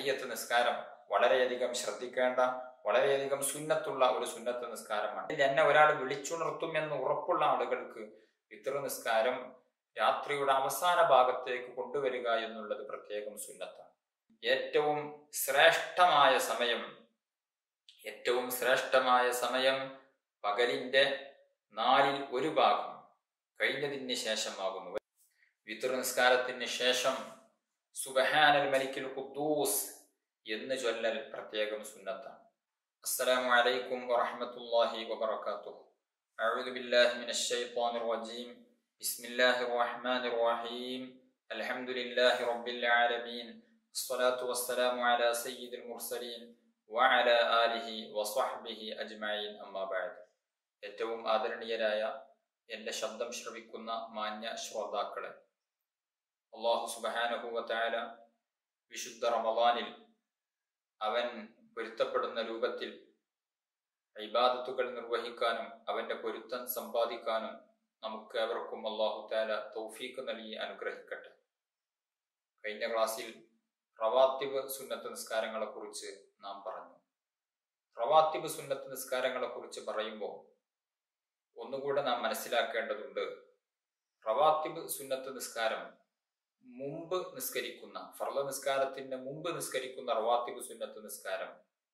തഹിയത്ത് നിസ്കാരം വളരെയധികം ശ്രദ്ധിക്കേണ്ട വളരെയധികം സുന്നത്തുള്ള ഒരു സുന്നത്ത് നിസ്കാരമാണ് ഇതിൽ എന്നെ ഒരാൾ വിളിച്ചുണർത്തും എന്ന് ഉറപ്പുള്ള ആളുകൾക്ക് വിത്ര നിസ്കാരം രാത്രിയുടെ അവസാന ഭാഗത്തേക്ക് കൊണ്ടുവരിക എന്നുള്ളത് പ്രത്യേകം സുന്നത്താണ് ഏറ്റവും ശ്രേഷ്ഠമായ സമയം ഏറ്റവും ശ്രേഷ്ഠമായ സമയം പകലിന്റെ നാലിൽ ഒരു ഭാഗം കഴിഞ്ഞതിന് ശേഷമാകുന്നു വിത്ര നിസ്കാരത്തിന് ശേഷം സുബഹാനൽ മലിക്കുൽ ഖുദ്ദൂസ് എന്ന് ചൊല്ലൽ പ്രത്യേകം സുന്നത്താണ് അസ്സലാമു അലൈക്കും വറഹ്മത്തുള്ളാഹി വബറകാതുഹു അഊദു ബില്ലാഹി മിനശ് ശൈത്വാനിർ റജീം ബിസ്മില്ലാഹിർ റഹ്മാനിർ റഹീം അൽഹംദുലില്ലാഹി റബ്ബിൽ ആലമീൻ അസ്സലാത്തു വസ്സലാമു അലാ സയ്യിദിൽ മുർസലീൻ വഅലാ ആലിഹി വസ്വഹ്ബിഹി അജ്മഈൻ അമ്മാ ബഅദ് ഏറ്റവും ആദരണീയരായ എൻ്റെ ശബ്ദം ശ്രവിക്കുന്ന മാന്യ ശ്രോതാക്കളെ അള്ളാഹു സുബഹാനഹുവത്തായ വിശുദ്ധ റമദാനിൽ അവൻ പൊരുത്തപ്പെടുന്ന രൂപത്തിൽ ഇബാദത്തുകൾ നിർവഹിക്കാനും അവന്റെ പൊരുത്തം സമ്പാദിക്കാനും നമുക്ക് അവർക്കും അള്ളാഹു താല തൗഫീക്ക് നൽകി അനുഗ്രഹിക്കട്ടെ കഴിഞ്ഞ ക്ലാസ്സിൽ റവാത്തിബ് സുന്നത്ത് നിസ്കാരങ്ങളെ കുറിച്ച് നാം പറഞ്ഞു റവാത്തിബ് സുന്നത്ത് നിസ്കാരങ്ങളെ കുറിച്ച് പറയുമ്പോൾ ഒന്നുകൂടെ നാം മനസ്സിലാക്കേണ്ടതുണ്ട് റവാത്തിബ് സുന്നത്ത് നിസ്കാരം മുമ്പ് നിസ്കരിക്കുന്ന ഫർള നിസ്കാരത്തിന്റെ മുമ്പ് നിസ്കരിക്കുന്ന റവാത്തിബ് സുന്നത്ത് നിസ്കാരം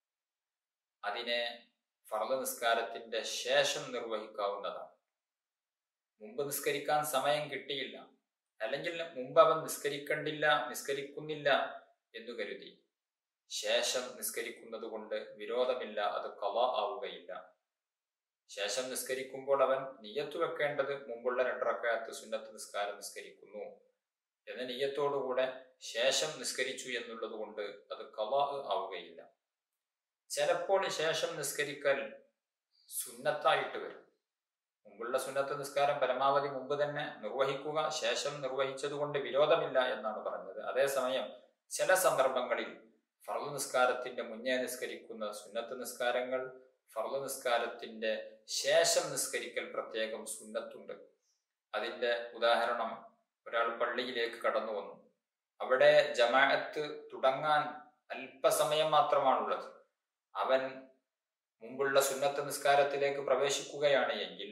അതിനെ ഫർള നിസ്കാരത്തിന്റെ ശേഷം നിർവഹിക്കാവുന്നതാണ് മുമ്പ് നിസ്കരിക്കാൻ സമയം കിട്ടിയില്ല അല്ലെങ്കിൽ മുമ്പ് അവൻ നിസ്കരിക്കണ്ടില്ല നിസ്കരിക്കുന്നില്ല എന്ന് കരുതി ശേഷം നിസ്കരിക്കുന്നത് കൊണ്ട് വിരോധമില്ല അത് കല ആവുകയില്ല ശേഷം നിസ്കരിക്കുമ്പോൾ അവൻ നിയത്ത് വെക്കേണ്ടത് മുമ്പുള്ള രണ്ടറക്കാലത്ത് സുന്നത്ത് നിസ്കാരം നിസ്കരിക്കുന്നു എന്ന നീയത്തോടുകൂടെ ശേഷം നിസ്കരിച്ചു എന്നുള്ളത് കൊണ്ട് അത് കലാ ആവുകയില്ല ചിലപ്പോൾ ശേഷം നിസ്കരിക്കൽ സുന്നത്തായിട്ട് വരും മുമ്പുള്ള സുന്നത്ത് നിസ്കാരം പരമാവധി മുമ്പ് തന്നെ നിർവഹിക്കുക ശേഷം നിർവഹിച്ചത് കൊണ്ട് വിരോധമില്ല എന്നാണ് പറഞ്ഞത് അതേസമയം ചില സന്ദർഭങ്ങളിൽ ഫർദ് നിസ്കാരത്തിന്റെ മുന്നേ നിസ്കരിക്കുന്ന സുന്നത്ത് നിസ്കാരങ്ങൾ ഫർദ് നിസ്കാരത്തിന്റെ ശേഷം നിസ്കരിക്കൽ പ്രത്യേകം സുന്നത്തുണ്ട് അതിന്റെ ഉദാഹരണം ഒരാൾ പള്ളിയിലേക്ക് കടന്നു വന്നു അവിടെ ജമാഅത്ത് തുടങ്ങാൻ അല്പസമയം മാത്രമാണുള്ളത് അവൻ മുമ്പുള്ള സുന്നത്ത് നിസ്കാരത്തിലേക്ക് പ്രവേശിക്കുകയാണ് എങ്കിൽ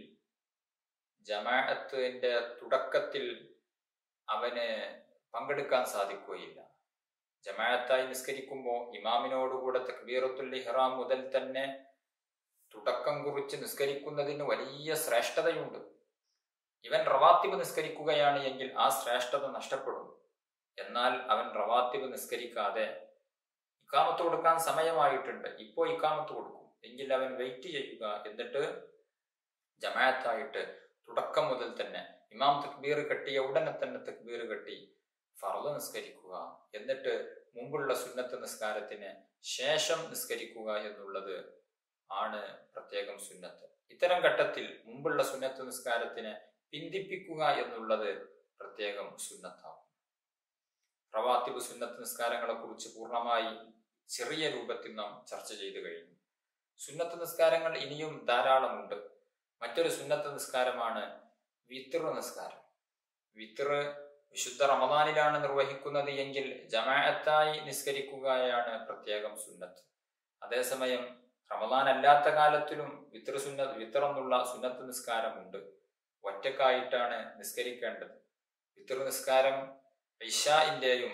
ജമാഅത്തിന്റെ തുടക്കത്തിൽ അവന് പങ്കെടുക്കാൻ സാധിക്കുകയില്ല ജമാഅത്തായി നിസ്കരിക്കുമ്പോൾ ഇമാമിനോടുകൂടെ തക്ബീറത്തുൽ ഇഹ്റാം മുതൽ തന്നെ തുടക്കം കുറിച്ച് നിസ്കരിക്കുന്നതിന് വലിയ ശ്രേഷ്ഠതയുണ്ട് ഇവൻ റവാത്തിബ് നിസ്കരിക്കുകയാണ് എങ്കിൽ ആ ശ്രേഷ്ഠത നഷ്ടപ്പെടും എന്നാൽ അവൻ റവാത്തിബ് നിസ്കരിക്കാതെ ഇക്കാമത്ത് കൊടുക്കാൻ സമയമായിട്ടുണ്ട് ഇപ്പോൾ ഇക്കാമത്ത് കൊടുക്കും എങ്കിൽ അവൻ വെയിറ്റ് ചെയ്യുക എന്നിട്ട് ജമാഅത്തായിട്ട് തുടക്കം മുതൽ തന്നെ ഇമാം തക്ബീർ കെട്ടിയ ഉടനെ തന്നെ തക്ബീർ കെട്ടി ഫർദ് നിസ്കരിക്കുക എന്നിട്ട് മുമ്പുള്ള സുന്നത്ത് നിസ്കാരത്തിന് ശേഷം നിസ്കരിക്കുക എന്നുള്ളത് ആണ് പ്രത്യേകം സുന്നത്ത് ഇത്തരം ഘട്ടത്തിൽ മുമ്പുള്ള സുന്നത്ത് നിസ്കാരത്തിന് പിന്തിപ്പിക്കുക എന്നുള്ളത് പ്രത്യേകം സുന്നത്താവും റവാത്തിബ് സുന്നത്ത് നിസ്കാരങ്ങളെ കുറിച്ച് പൂർണ്ണമായി ചെറിയ രൂപത്തിൽ നാം ചർച്ച ചെയ്തു കഴിഞ്ഞു സുന്നത്ത് നിസ്കാരങ്ങൾ ഇനിയും ധാരാളമുണ്ട് മറ്റൊരു സുന്നത്ത് നിസ്കാരമാണ് വിത്തർ നിസ്കാരം വിത്തർ വിശുദ്ധ റമദാനിലാണ് നിർവഹിക്കുന്നത് എങ്കിൽ ജമാഅത്തായി നിസ്കരിക്കുകയാണ് പ്രത്യേകം സുന്നത്ത് അതേസമയം റമദാൻ അല്ലാത്ത കാലത്തിലും വിത്ര സുന്ന വിത്തർ എന്നുള്ള സുന്നത്ത് നിസ്കാരമുണ്ട് ഒറ്റക്കായിട്ടാണ് നിസ്കരിക്കേണ്ടത് വിത്തർ നിസ്കാരം ഇഷാഇന്റെയും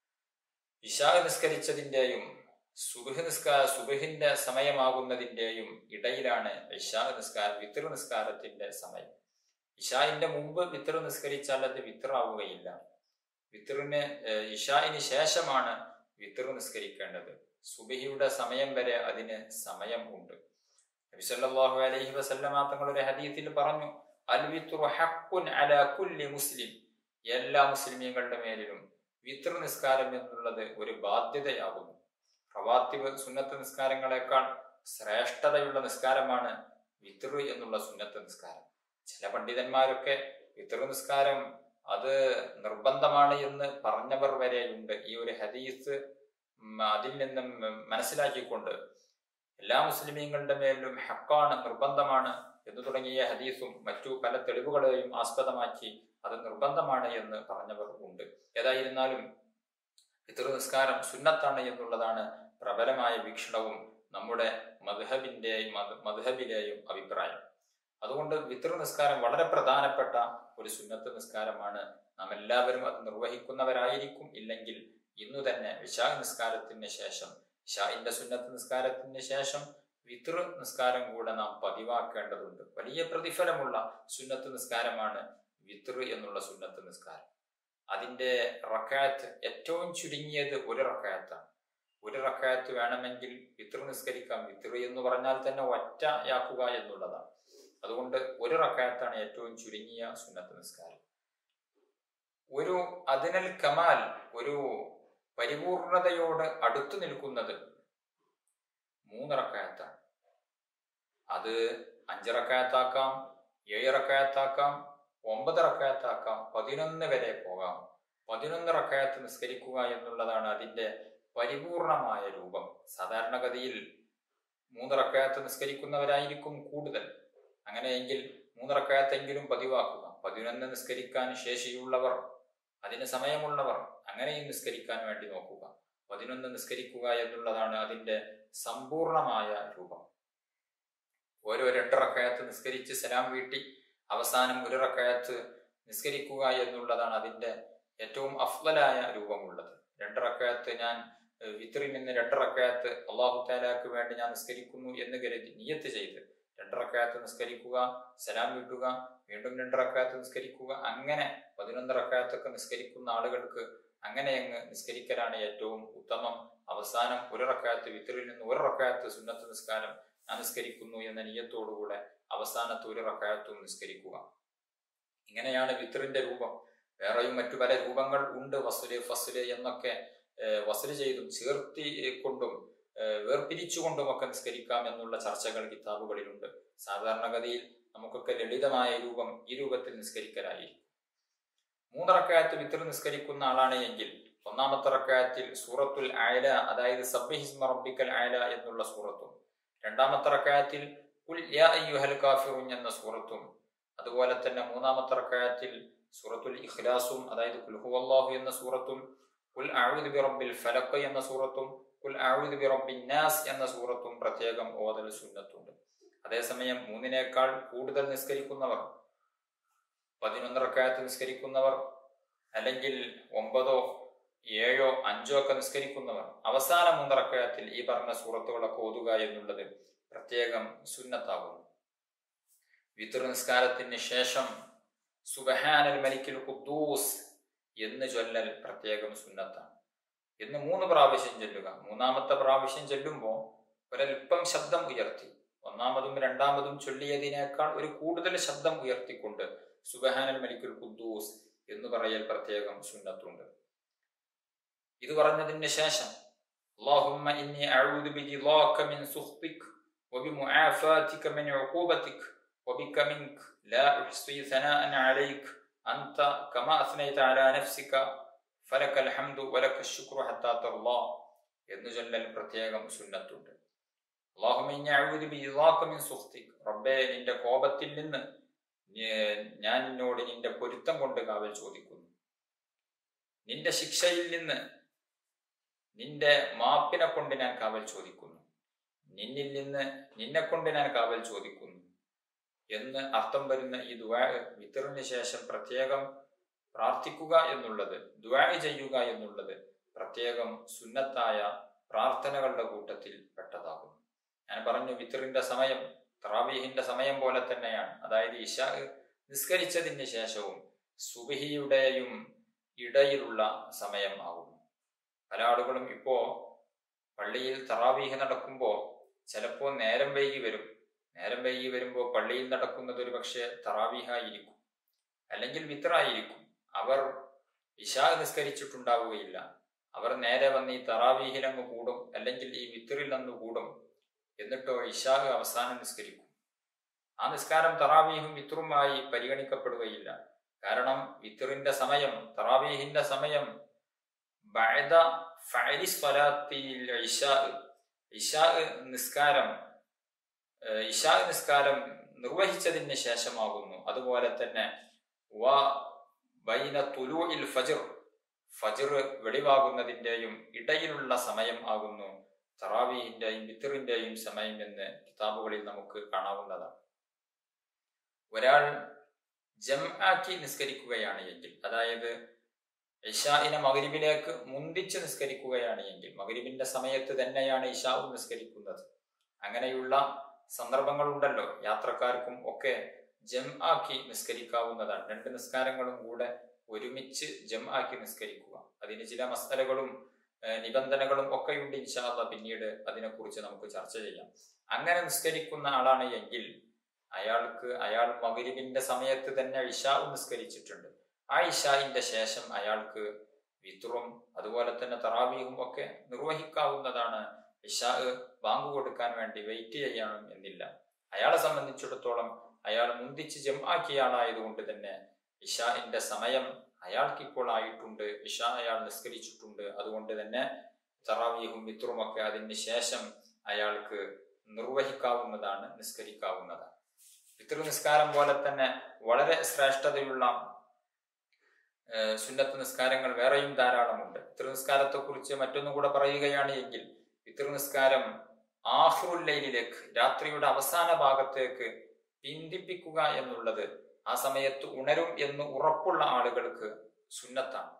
ഇഷാ നിസ്കരിച്ചതിന്റെയും സുബഹ് നിസ്കാര സുബഹിന്റെ സമയമാകുന്നതിന്റെയും ഇടയിലാണ് ഇഷാ നിസ്കാരം വിത്തർ നിസ്കാരത്തിന്റെ സമയം ഇഷായിന്റെ മുമ്പ് വിത്തർ നിസ്കരിച്ചാൽ അത് വിത്തറാവുകയില്ല വിത്തറിന് ഇഷായിന് ശേഷമാണ് വിത്തർ നിസ്കരിക്കേണ്ടത് സുബഹിയുടെ സമയം വരെ അതിന് സമയം ഉണ്ട് നബിസല്ലാഹു അലൈഹി വസല്ലമ തങ്ങളുടെ ഹദീത്തിൽ പറഞ്ഞു അൽ വിത്രു ഹഖുൻ അലാ കുല്ലി മുസ്ലിം എല്ലാ മുസ്ലിമീങ്ങളുടെ മേലിലും വിത്തർ നിസ്കാരം എന്നുള്ളത് ഒരു ബാധ്യതയാകുന്നു റവാത്തിബ് സുന്നത്ത് നിസ്കാരങ്ങളെക്കാൾ ശ്രേഷ്ഠതയുള്ള നിസ്കാരമാണ് വിത്തർ എന്നുള്ള സുന്നത്ത് നിസ്കാരം ചില പണ്ഡിതന്മാരൊക്കെ വിത്തർ നിസ്കാരം അത് നിർബന്ധമാണ് എന്ന് പറഞ്ഞവർ വരെയുണ്ട് ഈ ഒരു ഹദീസ് അതിൽ നിന്നും മനസ്സിലാക്കിക്കൊണ്ട് എല്ലാ മുസ്ലിമീങ്ങളുടെ മേലും ഹക്കാണ് നിർബന്ധമാണ് എന്ന് തുടങ്ങിയ ഹദീസും മറ്റു പല തെളിവുകളെയും ആസ്പദമാക്കി അത് നിർബന്ധമാണ് എന്ന് പറഞ്ഞവർ ഉണ്ട് ഏതായിരുന്നാലും പിതൃ നിസ്കാരം സുന്നത്താണ് എന്നുള്ളതാണ് പ്രബലമായ വീക്ഷണവും നമ്മുടെ മധുഹബിന്റെയും മധുഹബിലെയും അഭിപ്രായം അതുകൊണ്ട് വിതൃ നിസ്കാരം വളരെ പ്രധാനപ്പെട്ട ഒരു സുന്നത്ത് നിസ്കാരമാണ് നാം എല്ലാവരും അത് നിർവഹിക്കുന്നവരായിരിക്കും ഇല്ലെങ്കിൽ ഇന്നു തന്നെ വിശാ നിസ്കാരത്തിന് ശേഷം ഇഷാഇന്റെ സുന്നത്ത് നിസ്കാരത്തിന് ശേഷം വിതൃ നിസ്കാരം കൂടെ നാം പതിവാക്കേണ്ടതുണ്ട് വലിയ പ്രതിഫലമുള്ള സുന്നത്ത് നിസ്കാരമാണ് വിതൃ എന്നുള്ള സുന്നത്ത് നിസ്കാരം അതിന്റെ റക്കായത്ത് ഏറ്റവും ചുരുങ്ങിയത് ഒരു റക്കായത്താണ് ഒരു റക്കായത്ത് വേണമെങ്കിൽ വിതൃ നിസ്കരിക്കാം വിതൃ എന്ന് പറഞ്ഞാൽ തന്നെ ഒറ്റയാക്കുക എന്നുള്ളതാണ് അതുകൊണ്ട് ഒരു റക്കായത്താണ് ഏറ്റവും ചുരുങ്ങിയ സുന്നത്ത് നിസ്കാരം ഒരു അതിനൽ കമാൽ ഒരു പരിപൂർണതയോട് അടുത്തു നിൽക്കുന്നത് മൂന്നിറക്കായത്താണ് അത് അഞ്ചിറക്കായത്താക്കാം ഏഴിറക്കായത്താക്കാം ഒമ്പത് റക്കായത്താക്കാം പതിനൊന്ന് വരെ പോകാം പതിനൊന്ന് റക്കായത്ത് നിസ്കരിക്കുക എന്നുള്ളതാണ് അതിന്റെ പരിപൂർണമായ രൂപം സാധാരണഗതിയിൽ മൂന്ന് റക്കായത്ത് നിസ്കരിക്കുന്നവരായിരിക്കും കൂടുതൽ അങ്ങനെയെങ്കിൽ മൂന്ന് റക്കായത്തെങ്കിലും പതിവാക്കുക പതിനൊന്ന് നിസ്കരിക്കാൻ ശേഷിയുള്ളവർ അതിന് സമയമുള്ളവർ അങ്ങനെയും നിസ്കരിക്കാൻ വേണ്ടി നോക്കുക പതിനൊന്ന് നിസ്കരിക്കുക എന്നുള്ളതാണ് അതിന്റെ സമ്പൂർണമായ രൂപം ഓരോ രണ്ട് റക്കയത്ത് നിസ്കരിച്ച് സലാം വീട്ടി അവസാനം ഒരു റക്കയത്ത് നിസ്കരിക്കുക എന്നുള്ളതാണ് അതിന്റെ ഏറ്റവും അഫ്വലായ രൂപമുള്ളത് രണ്ട് റക്കയത്ത് ഞാൻ വിത്രിൽ നിന്ന് രണ്ട് റക്കയത്ത് അള്ളാഹു താലാക്ക് വേണ്ടി ഞാൻ നിസ്കരിക്കുന്നു എന്ന് കരുതി നിയത്ത് ചെയ്ത് രണ്ട് റക്കയത്ത് നിസ്കരിക്കുക സലാം വീട്ടുക വീണ്ടും രണ്ട് റക്കായത്ത് നിസ്കരിക്കുക അങ്ങനെ പതിനൊന്ന് റക്കായത്തൊക്കെ നിസ്കരിക്കുന്ന ആളുകൾക്ക് അങ്ങനെ അങ്ങ് നിസ്കരിക്കലാണ് ഏറ്റവും ഉത്തമം അവസാനം ഒരു റക്കായത്ത് വിത്തറിൽ നിന്ന് ഒരു റക്കായത്ത് സുന്നത്ത് നിസ്കാരം ഞാൻ നിസ്കരിക്കുന്നു എന്ന നീയത്തോടുകൂടെ അവസാനത്ത് ഒരു റക്കായത്തും നിസ്കരിക്കുക ഇങ്ങനെയാണ് വിത്തറിന്റെ രൂപം വേറെയും മറ്റു പല രൂപങ്ങൾ ഉണ്ട് വസുല് ഫസുല് എന്നൊക്കെ വസുല് ചെയ്തും ചേർത്തി കൊണ്ടും വേർപിരിച്ചുകൊണ്ടും ഒക്കെ നിസ്കരിക്കാം എന്നുള്ള ചർച്ചകൾ കിതാബുകളിലുണ്ട് സാധാരണഗതിയിൽ നമുക്കൊക്കെ ലളിതമായ രൂപം ഈ രൂപത്തിൽ നിസ്കരിക്കലായിരിക്കും മൂന്നറക്കായത്ത് വിത്തർ നിസ്കരിക്കുന്ന ആളാണ് എങ്കിൽ ഒന്നാമത്തെ റക്കായത്തിൽ സൂറത്തുൽ ആയല അതായത് സബ്ബിഹിസ്മ റബ്ബിക്കൽ ആയല എന്നുള്ള സൂറത്തും രണ്ടാമത്തെ റക്കായത്തിൽ കുൽ യാ അയ്യുഹൽ കാഫിറുൻ എന്ന സൂറത്തും അതുപോലെ തന്നെ മൂന്നാമത്തെ റക്കായത്തിൽ സൂറത്തുൽ ഇഖ്ലാസും അതായത് കുൽഹു അള്ളാഹു എന്ന സൂറത്തും കുൽ ആഴുദ് ബി റബ്ബിൽ ഫലക്ക് എന്ന സൂറത്തും കുൽ ആഴുദ് ബി റബ്ബിൻ നാസ് എന്ന സൂറത്തും പ്രത്യേകം ഓതൽ സുന്നത്തുണ്ട് അതേസമയം മൂന്നിനേക്കാൾ കൂടുതൽ നിസ്കരിക്കുന്നവർ പതിനൊന്ന് റക്കായത്ത് നിസ്കരിക്കുന്നവർ അല്ലെങ്കിൽ ഒമ്പതോ ഏഴോ അഞ്ചോ ഒക്കെ നിസ്കരിക്കുന്നവർ അവസാന മൂന്നിറക്കയത്തിൽ ഈ പറഞ്ഞ സൂറത്തുകളൊക്കെ ഓതുക എന്നുള്ളത് പ്രത്യേകം സുന്നത്താകുന്നു വിതൃ നിസ്കാരത്തിന് ശേഷം സുബഹാനൽ മലിക്കിൽ ഖുദ്ദൂസ് എന്ന് ചൊല്ലൽ പ്രത്യേകം സുന്നത്താണ് എന്ന് മൂന്ന് പ്രാവശ്യം ചൊല്ലുക മൂന്നാമത്തെ പ്രാവശ്യം ചൊല്ലുമ്പോൾ ഒരൽപ്പം ശബ്ദം ഉയർത്തി ഒന്നാമതും രണ്ടാമതും ചൊല്ലിയതിനേക്കാൾ ഒരു കൂടുതൽ ശബ്ദം ഉയർത്തിക്കൊണ്ട് സുബഹാനൽ മലിക്കുൽ ഖുദ്ദൂസ് എന്ന് പറയൽ പ്രത്യേകം സുന്നത്തുണ്ട് ഇത് പറഞ്ഞതിന് ശേഷം اللهم إني أعوذ برضاك من سخطك وبمعافاتك من عقوبتك وبك منك لا أحصي ثناء عليك أنت كما أثنيت على نفسك فلك الحمد ولك الشكر حتى ترضى എന്ന് ചൊല്ലൽ പ്രത്യേകം സുന്നത്തുണ്ട് അള്ളാഹുമ ഇനി അഴുതി ബിദാക മിൻ സുഖ്തിക് റബ്ബേ നിന്റെ കോപത്തിൽ നിന്ന് ഞാൻ നിന്നോട് നിന്റെ പൊരുത്തം കൊണ്ട് കാവൽ ചോദിക്കുന്നു നിന്റെ ശിക്ഷയിൽ നിന്ന് നിന്റെ മാപ്പിനെ കൊണ്ട് ഞാൻ കാവൽ ചോദിക്കുന്നു നിന്നിൽ നിന്ന് നിന്നെ കൊണ്ട് ഞാൻ കാവൽ ചോദിക്കുന്നു എന്ന് അർത്ഥം വരുന്ന ഈ ദുവാ വിത്തറിന് ശേഷം പ്രത്യേകം പ്രാർത്ഥിക്കുക എന്നുള്ളത് ദുവാ ചെയ്യുക എന്നുള്ളത് പ്രത്യേകം സുന്നത്തായ പ്രാർത്ഥനകളുടെ കൂട്ടത്തിൽ പെട്ടതാകുന്നു ഞാൻ പറഞ്ഞു വിത്തറിന്റെ സമയം തറാവീഹിന്റെ സമയം പോലെ തന്നെയാണ് അതായത് ഇഷ നിസ്കരിച്ചതിന് ശേഷവും സുബിഹിയുടെയും ഇടയിലുള്ള സമയം ആകുന്നു പല ആളുകളും ഇപ്പോ പള്ളിയിൽ തറാവീഹ് നടക്കുമ്പോൾ ചിലപ്പോൾ നേരം വൈകി വരും നേരം വൈകി വരുമ്പോൾ പള്ളിയിൽ നടക്കുന്നത് ഒരു പക്ഷേ തറാവീഹായിരിക്കും അല്ലെങ്കിൽ വിത്രായിരിക്കും അവർ ഇഷാ നിസ്കരിച്ചിട്ടുണ്ടാവുകയില്ല അവർ നേരെ വന്ന് ഈ തറാവീഹിൽ അങ്ങ് കൂടും അല്ലെങ്കിൽ ഈ വിത്തറിൽ അങ്ങ് കൂടും എന്നിട്ടോ ഇഷാ അവസാനം നിസ്കരിക്കും ആ നിസ്കാരം തറാവീഹും വിത്തറുമായി പരിഗണിക്കപ്പെടുകയില്ല കാരണം വിത്തറിന്റെ സമയം തറാവീഹിന്റെ സമയം ബഅദ ഫഅലി സ്വലാത്തിൽ ഇഷാ ഇഷാ നിസ്കാരം ഇഷാ നിസ്കാരം നിർവഹിച്ചതിന് ശേഷമാകുന്നു അതുപോലെ തന്നെ വ ബൈന തുലൂഇൽ ഫജ്ർ ഫജർ വെളിവാകുന്നതിന്റെയും ഇടയിലുള്ള സമയം ആകുന്നു തറാവീഹിന്റെയും വിത്തറിന്റെയും സമയം എന്ന് കിതാബുകളിൽ നമുക്ക് കാണാവുന്നതാണ് ഒരാൾ ജം ആക്കി നിസ്കരിക്കുകയാണ് എങ്കിൽ അതായത് ഇഷാഇനെ മകരിബിലേക്ക് മുന്തിച്ച് നിസ്കരിക്കുകയാണ് എങ്കിൽ മകരിബിന്റെ സമയത്ത് തന്നെയാണ് ഇഷാവും നിസ്കരിക്കുന്നത് അങ്ങനെയുള്ള സന്ദർഭങ്ങളുണ്ടല്ലോ യാത്രക്കാർക്കും ഒക്കെ ജം ആക്കി നിസ്കരിക്കാവുന്നതാണ് രണ്ട് നിസ്കാരങ്ങളും കൂടെ ഒരുമിച്ച് ജം ആക്കി നിസ്കരിക്കുക അതിന് ചില മസലകളും നിബന്ധനകളും ഒക്കെയുണ്ട് ഇൻഷാല്ല പിന്നീട് അതിനെക്കുറിച്ച് നമുക്ക് ചർച്ച ചെയ്യാം അങ്ങനെ നിസ്കരിക്കുന്ന ആളാണ് എങ്കിൽ അയാൾക്ക് അയാൾ മകരിബിന്റെ സമയത്ത് തന്നെ ഇഷാവ് നിസ്കരിച്ചിട്ടുണ്ട് ആ ഇഷായിന്റെ ശേഷം അയാൾക്ക് വിത്റും അതുപോലെ തന്നെ തറാവീഹും ഒക്കെ നിർവഹിക്കാവുന്നതാണ് ഇഷാ ബാങ്ക് കൊടുക്കാൻ വേണ്ടി വെയിറ്റ് ചെയ്യണം എന്നില്ല അയാളെ സംബന്ധിച്ചിടത്തോളം അയാൾ മുന്തിച്ച് ജം ആക്കിയ ആളായതുകൊണ്ട് തന്നെ ഇഷാഇന്റെ സമയം അയാൾക്ക് ഇപ്പോൾ ആയിട്ടുണ്ട് ഇഷ അയാൾ നിസ്കരിച്ചിട്ടുണ്ട് അതുകൊണ്ട് തന്നെ തറാവീഹും വിത്റും ഒക്കെ അതിന് ശേഷം അയാൾക്ക് നിർവഹിക്കാവുന്നതാണ് നിസ്കരിക്കാവുന്നതാണ് പിതൃ നിസ്കാരം പോലെ തന്നെ വളരെ ശ്രേഷ്ഠതയുള്ള സുന്നത്ത് നിസ്കാരങ്ങൾ വേറെയും ധാരാളമുണ്ട് പിതൃ നിസ്കാരത്തെ കുറിച്ച് മറ്റൊന്നും കൂടെ പറയുകയാണ് എങ്കിൽ പിതൃ നിസ്കാരം ആഹ്റുല്ലയിലേക്ക് രാത്രിയുടെ അവസാന ഭാഗത്തേക്ക് പിന്തിപ്പിക്കുക എന്നുള്ളത് ആ സമയത്ത് ഉണരും എന്ന് ഉറപ്പുള്ള ആളുകൾക്ക് സുന്നത്താണ്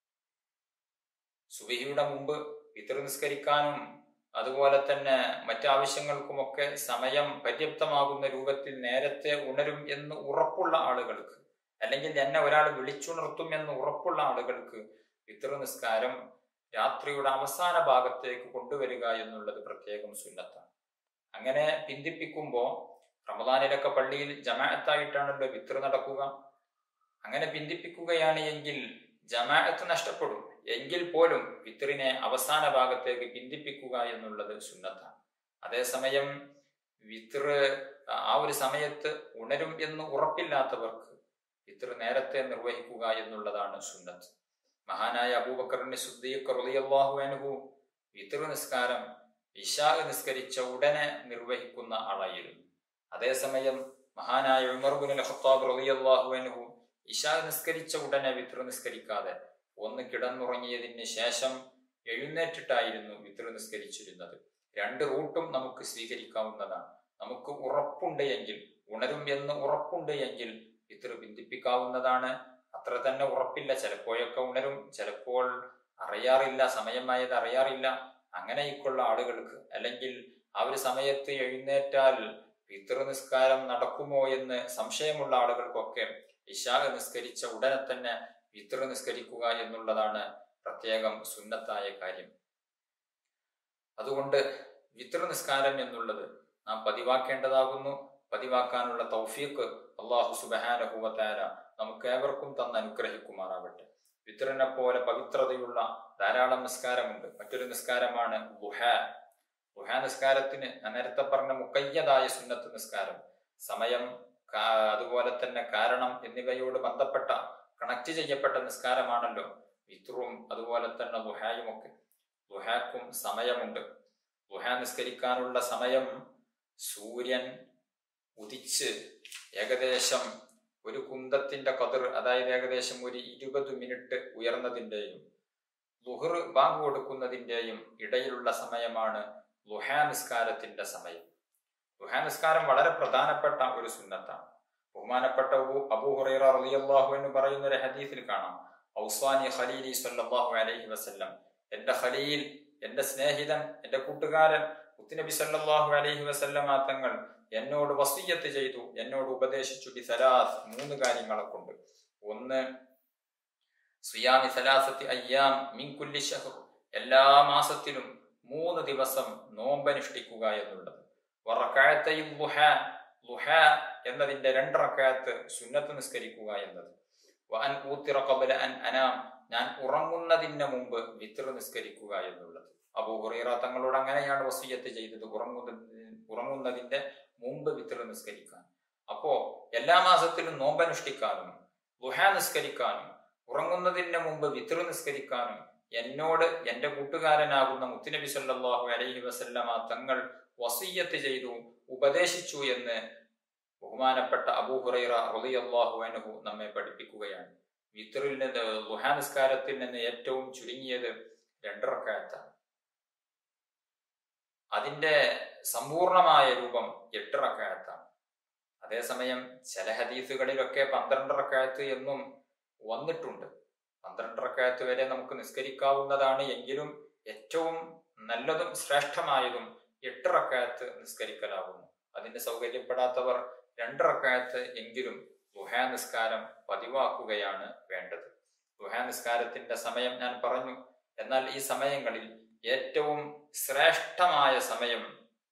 സുബഹിയുടെ മുമ്പ് പിതൃ നിസ്കരിക്കാനും അതുപോലെ തന്നെ മറ്റാവശ്യങ്ങൾക്കുമൊക്കെ സമയം പര്യാപ്തമാകുന്ന രൂപത്തിൽ നേരത്തെ ഉണരും എന്ന് ഉറപ്പുള്ള ആളുകൾക്ക് അല്ലെങ്കിൽ എന്നെ ഒരാൾ വിളിച്ചുണർത്തും എന്ന് ഉറപ്പുള്ള ആളുകൾക്ക് പിതൃ നിസ്കാരം രാത്രിയുടെ അവസാന ഭാഗത്തേക്ക് കൊണ്ടുവരിക എന്നുള്ളത് പ്രത്യേകം സുന്നത്താണ് അങ്ങനെ പിന്തിപ്പിക്കുമ്പോൾ റമദാനിലൊക്കെ പള്ളിയിൽ ജമാഅത്തായിട്ടാണല്ലോ വിത്ര നടക്കുക അങ്ങനെ പിന്തിപ്പിക്കുകയാണ് എങ്കിൽ ജമാഅത്ത് നഷ്ടപ്പെടും എങ്കിൽ പോലും വിത്രിനെ അവസാന ഭാഗത്തേക്ക് പിന്തിപ്പിക്കുക എന്നുള്ളത് സുന്നത്താണ് അതേസമയം വിത്ര ആ ഒരു സമയത്ത് ഉണരും എന്ന് ഉറപ്പില്ലാത്തവർക്ക് വിത്ര നേരത്തെ നിർവഹിക്കുക എന്നുള്ളതാണ് സുന്നത്ത് മഹാനായ അബൂബക്കറിന്റെ സുദ്ദീഖ് റളിയല്ലാഹു അൻഹു വിത്ര നിസ്കാരം ഇഷാ നിസ്കരിച്ച ഉടനെ നിർവഹിക്കുന്ന ആളായിരുന്നു അതേസമയം മഹാനായ ഉമർബുൽ ഖത്താബ് റളിയല്ലാഹു അൻഹു ഇഷാ നിസ്കരിച്ച ഉടനെ വിത്ര നിസ്കരിക്കാതെ ഒന്ന് കിടന്നുറങ്ങിയതിന് ശേഷം എഴുന്നേറ്റിട്ടായിരുന്നു വിത്ര നിസ്കരിച്ചിരുന്നത് രണ്ട് റൂട്ടും നമുക്ക് സ്വീകരിക്കാവുന്നതാണ് നമുക്ക് ഉറപ്പുണ്ട് എങ്കിൽ ഉണരും എന്ന് ഉറപ്പുണ്ട് എങ്കിൽ വിത്ര ബന്ധിപ്പിക്കാവുന്നതാണ് അത്ര തന്നെ ഉറപ്പില്ല ചിലപ്പോഴൊക്കെ ഉണരും ചിലപ്പോൾ അറിയാറില്ല സമയമായത് അറിയാറില്ല അങ്ങനെയൊക്കെയുള്ള ആളുകൾക്ക് അല്ലെങ്കിൽ ആ ഒരു സമയത്ത് എഴുന്നേറ്റാൽ പിതൃ നിസ്കാരം നടക്കുമോ എന്ന് സംശയമുള്ള ആളുകൾക്കൊക്കെ ഇഷാഖ നിസ്കരിച്ച ഉടനെ തന്നെ പിതൃ നിസ്കരിക്കുക എന്നുള്ളതാണ് പ്രത്യേകം സുന്നത്തായ കാര്യം അതുകൊണ്ട് വിതൃ നിസ്കാരം എന്നുള്ളത് നാം പതിവാക്കേണ്ടതാകുന്നു പതിവാക്കാനുള്ള തൗഫീഖ് അള്ളാഹു സുബഹാനഹുവത്താര നമുക്ക് ഏവർക്കും തന്ന് അനുഗ്രഹിക്കുമാറാവട്ടെ വിത്രനെ പോലെ പവിത്രതയുള്ള ധാരാളം നിസ്കാരമുണ്ട് മറ്റൊരു നിസ്കാരമാണ് ഗുഹ ഗുഹ നിസ്കാരത്തിന് ഞാൻ നേരത്തെ പറഞ്ഞ മുക്കയ്യതായ സുന്നത്ത് നിസ്കാരം സമയം അതുപോലെ തന്നെ കാരണം എന്നിവയോട് ബന്ധപ്പെട്ട കണക്ട് ചെയ്യപ്പെട്ട നിസ്കാരമാണല്ലോ വിത്റും അതുപോലെ തന്നെ ഗുഹായും ഒക്കെ ഗുഹാക്കും സമയമുണ്ട് ഗുഹ നിസ്കരിക്കാനുള്ള സമയം സൂര്യൻ ഉദിച്ച് ഏകദേശം ഒരു കുന്തത്തിന്റെ കതിർ അതായത് ഏകദേശം ഒരു ഇരുപത് മിനിറ്റ് ഉയർന്നതിന്റെയും ലുഹർ ബാങ്ക് കൊടുക്കുന്നതിന്റെയും ഇടയിലുള്ള സമയമാണ് ലുഹാ നിസ്കാരത്തിന്റെ സമയം ലുഹാ നിസ്കാരം വളരെ പ്രധാനപ്പെട്ട ഒരു സുന്നത്താണ് ബഹുമാനപ്പെട്ട അബൂ ഹുറൈറ റളിയല്ലാഹു എന്ന് പറയുന്ന ഒരു ഹദീസിൽ കാണാം ഔസ്വാനി ഖലീലി സല്ലല്ലാഹു അലൈഹി വസല്ലം എന്റെ ഖലീൽ എന്റെ സ്നേഹിതൻ എന്റെ കൂട്ടുകാരൻ മുത്തുനബി സല്ലല്ലാഹു അലൈഹി വസല്ലമ തങ്ങൾ എന്നോട് വസീയത്ത് ചെയ്തു എന്നോട് ഉപദേശിച്ചു ബി സലാസ് മൂന്ന് കാര്യങ്ങളെ കൊണ്ട് ഒന്ന് സുയാമി സലാസത്തി അയ്യാം മിൻ കുല്ലി ഷഹർ എല്ലാ മാസത്തിലും മൂന്ന് ദിവസം നോമ്പനുഷ്ഠിക്കുക എന്നുള്ളത് വറക്കായത്തയും ലുഹ ലുഹ എന്നതിന്റെ രണ്ടറക്കായത്ത് സുന്നത്ത് നിസ്കരിക്കുക എന്നത് വൻ ഊത്തിറ കബല അൻ അനാം ഞാൻ ഉറങ്ങുന്നതിന് മുമ്പ് വിത്ര നിസ്കരിക്കുക എന്നുള്ളത് അബൂ ഹുറൈറ തങ്ങളോട് അങ്ങനെയാണ് വസീയത്ത് ചെയ്തത് ഉറങ്ങുന്നതിന് ഉറങ്ങുന്നതിന്റെ മുമ്പ് വിത്ര നിസ്കരിക്കാൻ അപ്പോ എല്ലാ മാസത്തിലും നോമ്പനുഷ്ഠിക്കാനും ലുഹ നിസ്കരിക്കാനും ഉറങ്ങുന്നതിന് മുമ്പ് വിത്ര നിസ്കരിക്കാനും എന്നോട് എന്റെ കൂട്ടുകാരനാകുന്ന മുത്തുനബി സല്ലല്ലാഹു അലൈഹി വസല്ലമ തങ്ങൾ വസീയത്ത് ചെയ്തു ഉപദേശിച്ചു എന്ന് ബഹുമാനപ്പെട്ട അബൂ ഹുറൈറ റളിയല്ലാഹു അൻഹു നമ്മെ പഠിപ്പിക്കുകയാണ് വിത്തറിൽ നിന്ന് ലുഹാ നിസ്കാരത്തിൽ നിന്ന് ഏറ്റവും ചുരുങ്ങിയത് രണ്ടിറക്കായത്താണ് അതിന്റെ സമ്പൂർണമായ രൂപം എട്ടിറക്കായത്താണ് അതേസമയം ചില ഹദീസുകളിലൊക്കെ പന്ത്രണ്ടിറക്കായത്ത് എന്നും വന്നിട്ടുണ്ട് പന്ത്രണ്ടിറക്കായത്ത് വരെ നമുക്ക് നിസ്കരിക്കാവുന്നതാണ് എങ്കിലും ഏറ്റവും നല്ലതും ശ്രേഷ്ഠമായതും എട്ടിറക്കായത്ത് നിസ്കരിക്കലാകുന്നു അതിന് സൗകര്യപ്പെടാത്തവർ രണ്ടിറക്കായത്ത് എങ്കിലും ലുഹാ നിസ്കാരം പതിവാക്കുകയാണ് വേണ്ടത് ലുഹാ നിസ്കാരത്തിന്റെ സമയം ഞാൻ പറഞ്ഞു എന്നാൽ ഈ സമയങ്ങളിൽ ഏറ്റവും ശ്രേഷ്ഠമായ സമയം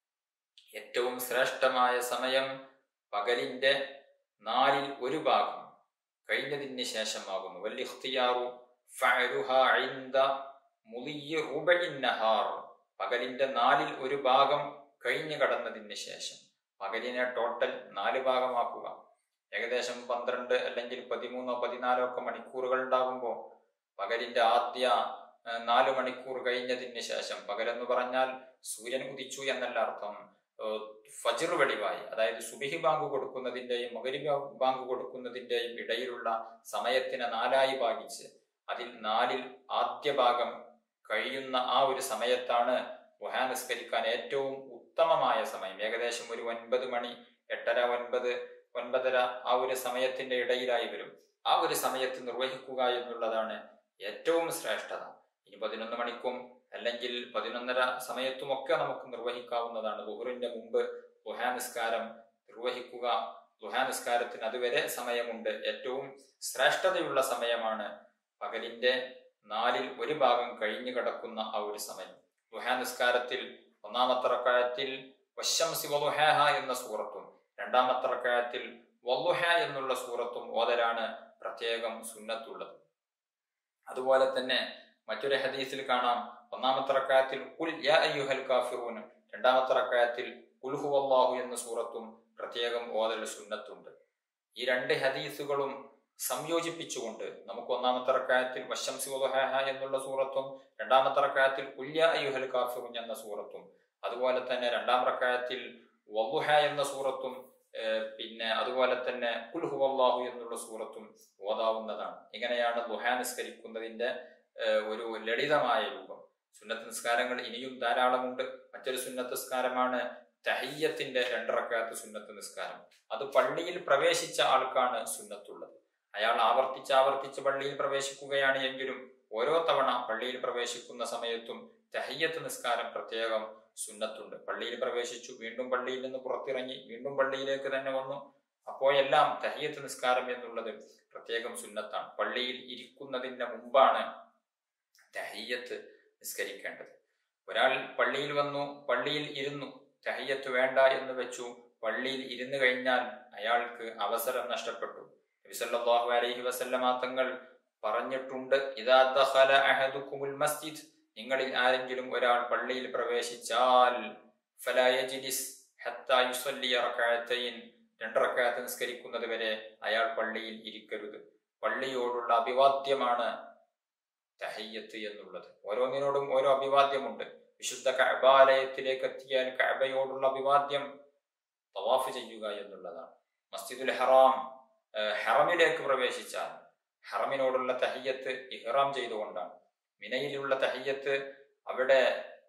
ഏറ്റവും ശ്രേഷ്ഠമായ സമയം പകലിന്റെ നാലിൽ ഒരു ഭാഗം കഴിഞ്ഞതിന് ശേഷമാകുന്നു വല്ലിഖ്തിയാറു ഫഅലുഹ ഇൻദ മുളിയ്യി റുബഇൻ നഹാർ പകലിന്റെ നാലിൽ ഒരു ഭാഗം കഴിഞ്ഞു കടന്നതിന് ശേഷം പകലിനെ ടോട്ടൽ നാല് ഭാഗമാക്കുക ഏകദേശം പന്ത്രണ്ട് അല്ലെങ്കിൽ പതിമൂന്നോ പതിനാലോ ഒക്കെ മണിക്കൂറുകൾ ഉണ്ടാകുമ്പോൾ പകലിന്റെ ആദ്യ ഏഹ്, നാല് മണിക്കൂർ കഴിഞ്ഞതിന് ശേഷം പകലെന്ന് പറഞ്ഞാൽ സൂര്യൻ ഉദിച്ചു എന്നല്ല അർത്ഥം ഏഹ്, ഫജ്ർ വെളിവായി അതായത് സുബിഹി ബാങ്ക് കൊടുക്കുന്നതിന്റെയും മകരിബ ബാങ്ക് കൊടുക്കുന്നതിന്റെയും ഇടയിലുള്ള സമയത്തിനെ നാലായി ഭാഗിച്ച് അതിൽ നാലിൽ ആദ്യ ഭാഗം കഴിയുന്ന ആ ഒരു സമയത്താണ് വുഹാ നിസ്കരിക്കാൻ ഏറ്റവും ഉത്തമമായ സമയം ഏകദേശം ഒരു ഒൻപത് മണി എട്ടര ഒൻപത് ഒൻപതര ആ ഒരു സമയത്തിന്റെ ഇടയിലായി വരും ആ ഒരു സമയത്ത് നിർവഹിക്കുക എന്നുള്ളതാണ് ഏറ്റവും ശ്രേഷ്ഠത ഇനി പതിനൊന്ന് മണിക്കും അല്ലെങ്കിൽ പതിനൊന്നര സമയത്തുമൊക്കെ നമുക്ക് നിർവഹിക്കാവുന്നതാണ് ബുഹറിന്റെ മുമ്പ് ലുഹാ നിസ്കാരം നിർവഹിക്കുക ലുഹാ നിസ്കാരത്തിന് അതുവരെ സമയമുണ്ട് ഏറ്റവും ശ്രേഷ്ഠതയുള്ള സമയമാണ് പകലിന്റെ നാലിൽ ഒരു ഭാഗം കഴിഞ്ഞു കിടക്കുന്ന ആ ഒരു സമയം ലുഹാ നിസ്കാരത്തിൽ ഒന്നാമത്തെ റക്കായത്തിൽ വശംസി വലുഹാഹ എന്ന സൂറത്തും രണ്ടാമത്തെ റക്കായത്തിൽ വല്ലുഹ എന്നുള്ള സൂറത്തും ഓതലാണ് പ്രത്യേകം സുന്നത്തുള്ളത് അതുപോലെ തന്നെ മറ്റൊരു ഹദീസിൽ കാണാം ഒന്നാമത്തെ റക്കായത്തിൽ കുൽ യാ അയ്യുഹൽ കാഫിറൂൻ രണ്ടാമത്തെ റക്കായത്തിൽ കുൽഹു അള്ളാഹു എന്ന സൂറത്തും പ്രത്യേകം ഓതൽ സുന്നത്തുണ്ട് ഈ രണ്ട് ഹദീസുകളും സംയോജിപ്പിച്ചുകൊണ്ട് നമുക്ക് ഒന്നാമത്തെ റക്കായത്തിൽ വശംസി വലുഹാഹ എന്നുള്ള സൂറത്തും രണ്ടാമത്തെ റക്കായത്തിൽ കുല്യ അയ്യുഹൽ കാഫിറൂൻ എന്ന സൂറത്തും അതുപോലെ തന്നെ രണ്ടാം റക്കായത്തിൽ വല്ലുഹ എന്ന സൂറത്തും ഏഹ് പിന്നെ അതുപോലെ തന്നെ കുൽഹു അള്ളാഹു എന്നുള്ള സൂറത്തും ഓതാവുന്നതാണ് ഇങ്ങനെയാണ് ലുഹാ നിസ്കരിക്കുന്നതിന്റെ ഏഹ് ഒരു ലളിതമായ രൂപം സുന്നത്ത് നിസ്കാരങ്ങൾ ഇനിയും ധാരാളമുണ്ട് മറ്റൊരു സുന്നത്ത് നിസ്കാരമാണ് തഹയ്യത്തിന്റെ രണ്ടിറക്കാത്ത സുന്നത്ത് നിസ്കാരം അത് പള്ളിയിൽ പ്രവേശിച്ച ആൾക്കാണ് സുന്നത്തുള്ളത് അയാൾ ആവർത്തിച്ച് ആവർത്തിച്ച് പള്ളിയിൽ പ്രവേശിക്കുകയാണ് എങ്കിലും ഓരോ തവണ പള്ളിയിൽ പ്രവേശിക്കുന്ന സമയത്തും തഹയ്യത്ത് നിസ്കാരം പ്രത്യേകം സുന്നത്തുണ്ട് പള്ളിയിൽ പ്രവേശിച്ചു വീണ്ടും പള്ളിയിൽ നിന്ന് പുറത്തിറങ്ങി വീണ്ടും പള്ളിയിലേക്ക് തന്നെ വന്നു അപ്പോഴെല്ലാം തഹയ്യത്ത് നിസ്കാരം എന്നുള്ളത് പ്രത്യേകം സുന്നത്താണ് പള്ളിയിൽ ഇരിക്കുന്നതിന്റെ മുമ്പാണ് തഹയ്യത്ത് നിസ്കരിക്കേണ്ടത് ഒരാൾ പള്ളിയിൽ വന്നു പള്ളിയിൽ ഇരുന്നു തഹയ്യത്ത് വേണ്ട എന്ന് വെച്ചു പള്ളിയിൽ ഇരുന്നു കഴിഞ്ഞാൽ അയാൾക്ക് അവസരം നഷ്ടപ്പെട്ടു നബിസല്ലാഹു അലൈഹി വസല്ലമ തങ്ങൾ പറഞ്ഞിട്ടുണ്ട് ഇദാ ദഖല അഹദുക്കുമുൽ മസ്ജിദ് നിങ്ങളിൽ ആരെങ്കിലും ഒരാൾ പള്ളിയിൽ പ്രവേശിച്ചാൽ ഫലാ യജ്ലിസ് ഹത്താ യുസല്ലി റകഅത്തൈൻ രണ്ട് റകഅത്ത് നിസ്കരിക്കുന്നത് വരെ അയാൾ പള്ളിയിൽ ഇരിക്കരുത് പള്ളിയോടുള്ള അഭിവാദ്യമാണ് തഹയ്യത്ത് എന്നുള്ളത് ഓരോന്നിനോടും ഓരോ അഭിവാദ്യമുണ്ട് വിശുദ്ധ കഅബാലയത്തിലേക്ക് എത്തിയാൽ കഅബയോടുള്ള അഭിവാദ്യം തവാഫ് ചെയ്യുക എന്നുള്ളതാണ് മസ്ജിദുൽ ഹറാം ഏഹ് ഹറമിലേക്ക് പ്രവേശിച്ചാൽ ഹറമിനോടുള്ള തഹയ്യത്ത് ഇഹ്റാം ചെയ്തുകൊണ്ടാണ് മിനയിലുള്ള തഹയ്യത്ത് അവിടെ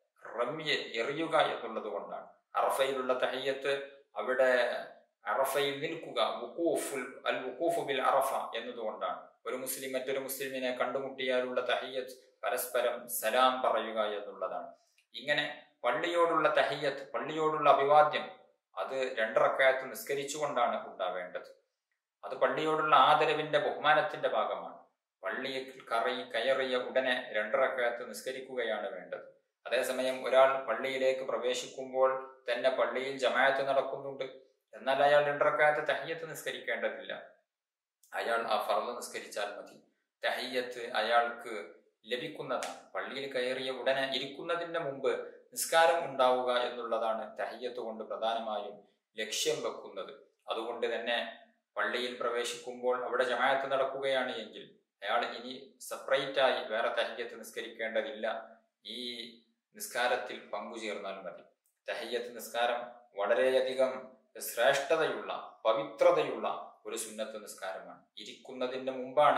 റമ്യ എറിയുക എന്നുള്ളത് കൊണ്ടാണ് അറഫയിലുള്ള തഹയ്യത്ത് അവിടെ അറഫയിൽ നിൽക്കുക വുക്കൂഫുൽ അൽ വുക്കൂഫു ബിൽ അറഫ എന്നതുകൊണ്ടാണ് ഒരു മുസ്ലിം മറ്റൊരു മുസ്ലിമിനെ കണ്ടുമുട്ടിയാലുള്ള തഹയ്യത്ത് പരസ്പരം സലാം പറയുക എന്നുള്ളതാണ് ഇങ്ങനെ പള്ളിയോടുള്ള തഹയ്യത്ത് പള്ളിയോടുള്ള അഭിവാദ്യം അത് രണ്ടിറക്കായത്ത് നിസ്കരിച്ചുകൊണ്ടാണ് ഉണ്ടാവേണ്ടത് അത് പള്ളിയോടുള്ള ആദരവിന്റെ ബഹുമാനത്തിന്റെ ഭാഗമാണ് പള്ളിയിൽ കറി കയറിയ ഉടനെ രണ്ടിറക്കായത്ത് നിസ്കരിക്കുകയാണ് വേണ്ടത് അതേസമയം ഒരാൾ പള്ളിയിലേക്ക് പ്രവേശിക്കുമ്പോൾ തന്നെ പള്ളിയിൽ ജമായത്ത് നടക്കുന്നുണ്ട് എന്നാൽ അയാൾ രണ്ടിറക്കായത്ത് തഹയ്യത്ത് നിസ്കരിക്കേണ്ടതില്ല അയാൾ ആ ഫർദ് നിസ്കരിച്ചാൽ മതി തഹയ്യത്ത് അയാൾക്ക് ലഭിക്കുന്നതാണ് പള്ളിയിൽ കയറിയ ഉടനെ ഇരിക്കുന്നതിന്റെ മുമ്പ് നിസ്കാരം ഉണ്ടാവുക എന്നുള്ളതാണ് തഹയ്യത്ത് കൊണ്ട് പ്രധാനമായും ലക്ഷ്യം വെക്കുന്നത് അതുകൊണ്ട് തന്നെ പള്ളിയിൽ പ്രവേശിക്കുമ്പോൾ അവിടെ ജമായത്ത് നടക്കുകയാണ് എങ്കിൽ അയാൾ ഇനി സെപ്പറേറ്റ് ആയി വേറെ തഹയ്യത്ത് നിസ്കരിക്കേണ്ടതില്ല ഈ നിസ്കാരത്തിൽ പങ്കുചേർന്നാൽ മതി തഹയ്യത്ത് നിസ്കാരം വളരെയധികം ശ്രേഷ്ഠതയുള്ള പവിത്രതയുള്ള ഒരു സുന്നത്ത് നിസ്കാരമാണ് ഇരിക്കുന്നതിന്റെ മുമ്പാണ്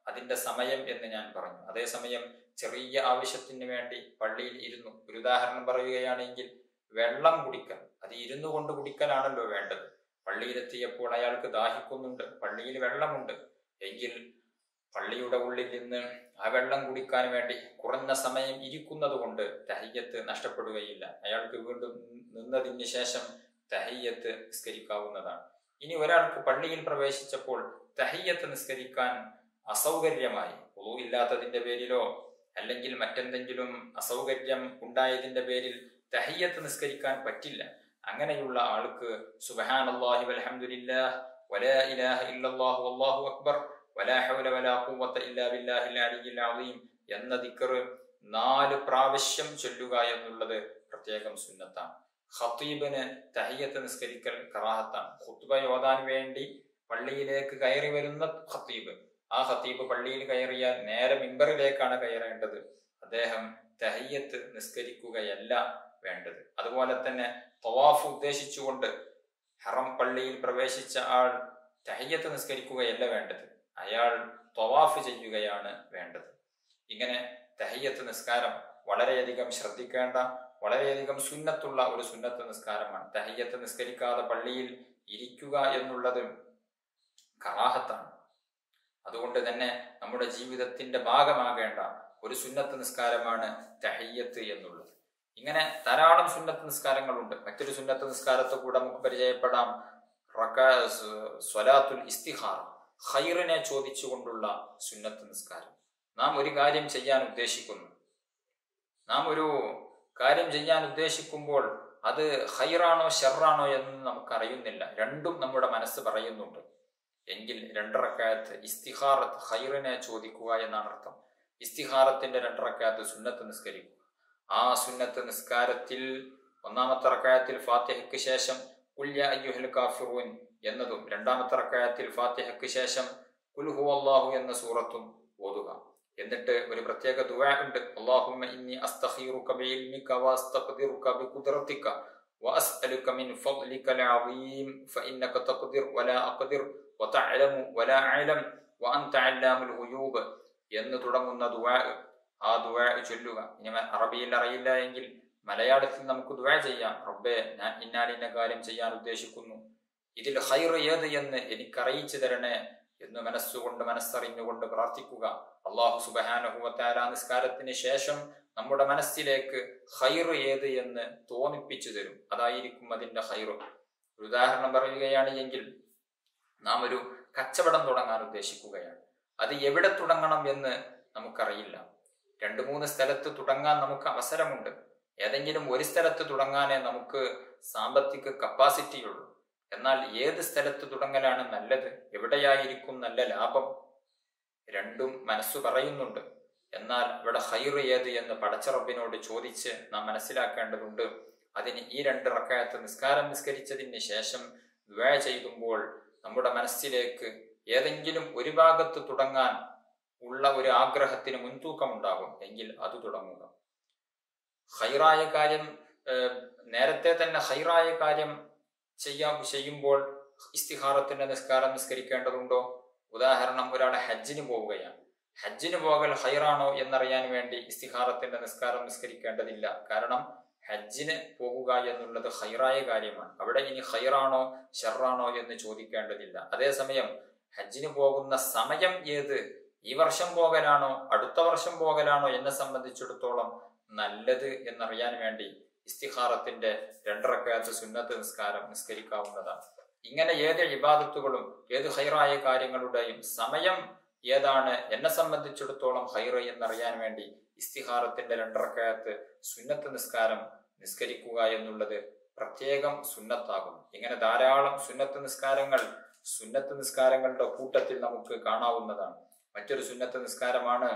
അതിന്റെ സമയം എന്ന് ഞാൻ പറഞ്ഞു അതേസമയം ചെറിയ ആവശ്യത്തിന് വേണ്ടി പള്ളിയിൽ ഇരുന്നു ഒരു ഉദാഹരണം പറയുകയാണെങ്കിൽ വെള്ളം കുടിക്കൽ അത് ഇരുന്നു കൊണ്ട് കുടിക്കലാണല്ലോ വേണ്ടത് പള്ളിയിലെത്തിയപ്പോൾ അയാൾക്ക് ദാഹിക്കുന്നുണ്ട് പള്ളിയിൽ വെള്ളമുണ്ട് എങ്കിൽ പള്ളിയുടെ ഉള്ളിൽ നിന്ന് ആ വെള്ളം കുടിക്കാൻ വേണ്ടി കുറഞ്ഞ സമയം ഇരിക്കുന്നത് കൊണ്ട് തഹയ്യത്ത് നഷ്ടപ്പെടുകയില്ല അയാൾക്ക് വീണ്ടും നിന്നതിന് ശേഷം തഹയ്യത്ത് നിസ്കരിക്കാവുന്നതാണ് ഇനി ഒരാൾക്ക് പള്ളിയിൽ പ്രവേശിച്ചപ്പോൾ തഹയ്യത്ത് നിസ്കരിക്കാൻ അസൗകര്യമായി ഒളു ഇല്ലാത്തതിന്റെ പേരിലോ അല്ലെങ്കിൽ മറ്റെന്തെങ്കിലും അസൗകര്യം ഉണ്ടായതിന്റെ പേരിൽ തഹയ്യത്ത് നിസ്കരിക്കാൻ പറ്റില്ല അങ്ങനെയുള്ള ആൾക്ക് സുബഹാനല്ലാഹി വൽഹംദുലില്ലാഹ് വലാ ഇലാഹ ഇല്ലല്ലാഹു വല്ലാഹു അക്ബർ വലാ ഹൗല വലാ ഖുവത ഇല്ലാ ബില്ലാഹിൽ അലിയിൽ അളീം എന്ന ദിക്ർ നാല് പ്രാവശ്യം ചൊല്ലുക എന്നുള്ളത് പ്രത്യേകം സുന്നത്താണ് ഖത്തീബിന് തഹിയത്ത് നിസ്കരിക്കൽ കറാഹത്താണ് ഖുത്ബ ഓതാൻ വേണ്ടി പള്ളിയിലേക്ക് കയറി വരുന്ന ഖത്തീബ് ആ ഖത്തീബ് പള്ളിയിൽ കയറിയാൽ നേരെ മിമ്പറിലേക്കാണ് കയറേണ്ടത് അദ്ദേഹം തഹയ്യത്ത് നിസ്കരിക്കുകയല്ല വേണ്ടത് അതുപോലെ തന്നെ തവാഫ് ഉദ്ദേശിച്ചുകൊണ്ട് ഹറം പള്ളിയിൽ പ്രവേശിച്ച ആൾ തഹയ്യത്ത് നിസ്കരിക്കുകയല്ല വേണ്ടത് അയാൾ തവാഫ് ചെയ്യുകയാണ് വേണ്ടത് ഇങ്ങനെ തഹയ്യത്ത് നിസ്കാരം വളരെയധികം ശ്രദ്ധിക്കേണ്ട വളരെയധികം സുന്നത്തുള്ള ഒരു സുന്നത്ത് നിസ്കാരമാണ് തഹയ്യത്ത് നിസ്കരിക്കാതെ പള്ളിയിൽ ഇരിക്കുക എന്നുള്ളത് കറാഹത്താണ് അതുകൊണ്ട് തന്നെ നമ്മുടെ ജീവിതത്തിന്റെ ഭാഗമാകേണ്ട ഒരു സുന്നത്ത് നിസ്കാരമാണ് തഹയ്യത്ത് എന്നുള്ളത് ഇങ്ങനെ ധാരാളം സുന്നത്ത് നിസ്കാരങ്ങളുണ്ട് മറ്റൊരു സുന്നത്ത് നിസ്കാരത്തെ കൂടെ നമുക്ക് പരിചയപ്പെടാം സ്വലാത്തുൽ ഇസ്തിഹാർ ഖൈറിനെ ചോദിച്ചുകൊണ്ടുള്ള സുന്നത്ത് നിസ്കാരം നാം ഒരു കാര്യം ചെയ്യാൻ ഉദ്ദേശിക്കുന്നു നാം ഒരു കാര്യം ചെയ്യാൻ ഉദ്ദേശിക്കുമ്പോൾ അത് ഹൈറാണോ ഷെറാണോ എന്ന് നമുക്കറിയുന്നില്ല രണ്ടും നമ്മുടെ മനസ്സ് പറയുന്നുണ്ട് എങ്കിൽ രണ്ടറക്കാലത്ത് ഇസ്തിഹാറത്ത് ഹൈറിനെ ചോദിക്കുക എന്നാണ് അർത്ഥം ഇസ്തിഹാറത്തിന്റെ രണ്ടറക്കാലത്ത് സുന്നത്ത് നിസ്കരിക്കുക ആ സുന്നത്ത് നിസ്കാരത്തിൽ ഒന്നാമത്തെ റക്കായത്തിൽ ഫാത്തിഹയ്ക്ക് ശേഷം കുല്യ അയ്യുഹൽ കാഫിറൂൻ എന്നതും രണ്ടാമത്തെ റക്കായത്തിൽ ഫാത്തിഹയ്ക്ക് ശേഷം കുൽഹു അള്ളാഹു എന്ന സൂറത്തും ഓതുക എന്നിട്ട് ഒരു പ്രത്യേക ദുആ ഉണ്ട് അല്ലാഹുമ്മ ഇന്നി അസ്തഖീറുക ബിഇൽമിക വഅസ്തഖ്ദിറുക ബിഖുദ്റതിക وأسألك من فضلك العظيم فإنك تقدر ولا أقدر وتعلم ولا أعلم وأنت علام الغيوب എന്ന് തുടങ്ങുന്ന ദുആ ആ ദുആ ചൊല്ലുക ഇനി അറബിയിൽ അറിയില്ല എങ്കിൽ മലയാളത്തിൽ നമുക്ക് ദുആ ചെയ്യാം റബ്ബേ ഞാൻ ഇന്നാലിന്ന കാര്യം ചെയ്യാൻ ഉദ്ദേശിക്കുന്നു ഇതിൽ ഹൈർ ഏത് എന്ന് എനിക്കറിയിച്ചു തരണേ എന്ന് മനസ്സുകൊണ്ട് മനസ്സറിഞ്ഞുകൊണ്ട് പ്രാർത്ഥിക്കുക അള്ളാഹു സുബഹാനഹുവത്താര നിസ്കാരത്തിന് ശേഷം നമ്മുടെ മനസ്സിലേക്ക് ഹൈർ ഏത് എന്ന് തോന്നിപ്പിച്ചു തരും അതായിരിക്കും അതിന്റെ ഹൈർ ഒരു ഉദാഹരണം പറയുകയാണ് എങ്കിൽ നാം ഒരു കച്ചവടം തുടങ്ങാൻ ഉദ്ദേശിക്കുകയാണ് അത് എവിടെ തുടങ്ങണം എന്ന് നമുക്കറിയില്ല രണ്ടു മൂന്ന് സ്ഥലത്ത് തുടങ്ങാൻ നമുക്ക് അവസരമുണ്ട് ഏതെങ്കിലും ഒരു സ്ഥലത്ത് തുടങ്ങാനേ നമുക്ക് സാമ്പത്തിക കപ്പാസിറ്റി ഉള്ളൂ എന്നാൽ ഏത് സ്ഥലത്ത് തുടങ്ങലാണ് നല്ലത് എവിടെയായിരിക്കും നല്ല ലാഭം രണ്ടും മനസ്സു പറയുന്നുണ്ട് എന്നാൽ ഇവിടെ ഹൈർ ഏത് എന്ന് പടച്ചറബിനോട് ചോദിച്ച് നാം മനസ്സിലാക്കേണ്ടതുണ്ട് അതിന് ഈ രണ്ട് റക്കായത്ത് നിസ്കാരം നിസ്കരിച്ചതിന് ശേഷം ദ്വയ ചെയ്യുമ്പോൾ നമ്മുടെ മനസ്സിലേക്ക് ഏതെങ്കിലും ഒരു ഭാഗത്ത് തുടങ്ങാൻ ഉള്ള ഒരു ആഗ്രഹത്തിന് മുൻതൂക്കം ഉണ്ടാകും എങ്കിൽ അത് തുടങ്ങുക ഹൈറായ കാര്യം നേരത്തെ തന്നെ ഹൈറായ കാര്യം ചെയ്യാൻ ചെയ്യുമ്പോൾ ഇസ്തിഹാറത്തിന്റെ നിസ്കാരം നിസ്കരിക്കേണ്ടതുണ്ടോ ഉദാഹരണം ഒരാൾ ഹജ്ജിന് പോവുകയാണ് ഹജ്ജിന് പോകൽ ഹൈറാണോ എന്നറിയാൻ വേണ്ടി ഇസ്തിഹാറത്തിന്റെ നിസ്കാരം നിസ്കരിക്കേണ്ടതില്ല കാരണം ഹജ്ജിന് പോകുക എന്നുള്ളത് ഹൈറായ കാര്യമാണ് അവിടെ ഇനി ഹൈറാണോ ഷെറാണോ എന്ന് ചോദിക്കേണ്ടതില്ല അതേസമയം ഹജ്ജിന് പോകുന്ന സമയം ഏത് ഈ വർഷം പോകലാണോ അടുത്ത വർഷം പോകലാണോ എന്നെ സംബന്ധിച്ചിടത്തോളം നല്ലത് എന്നറിയാൻ വേണ്ടി ഇസ്തിഹാറത്തിന്റെ രണ്ടറക്കാലത്ത് സുന്നത്ത് നിസ്കാരം നിസ്കരിക്കാവുന്നതാണ് ഇങ്ങനെ ഏത് ഇബാദത്തുകളും ഏത് ഹൈറായ കാര്യങ്ങളുടെയും സമയം ഏതാണ് എന്നെ സംബന്ധിച്ചിടത്തോളം ഹൈറ എന്നറിയാൻ വേണ്ടി ഇസ്തിഹാറത്തിന്റെ രണ്ടറക്കാലത്ത് സുന്നത്ത് നിസ്കാരം നിസ്കരിക്കുക എന്നുള്ളത് പ്രത്യേകം സുന്നത്താകും ഇങ്ങനെ ധാരാളം സുന്നത്ത് നിസ്കാരങ്ങൾ സുന്നത്ത് നിസ്കാരങ്ങളുടെ കൂട്ടത്തിൽ നമുക്ക് കാണാവുന്നതാണ് മറ്റൊരു സുന്നത്ത് നിസ്കാരമാണ്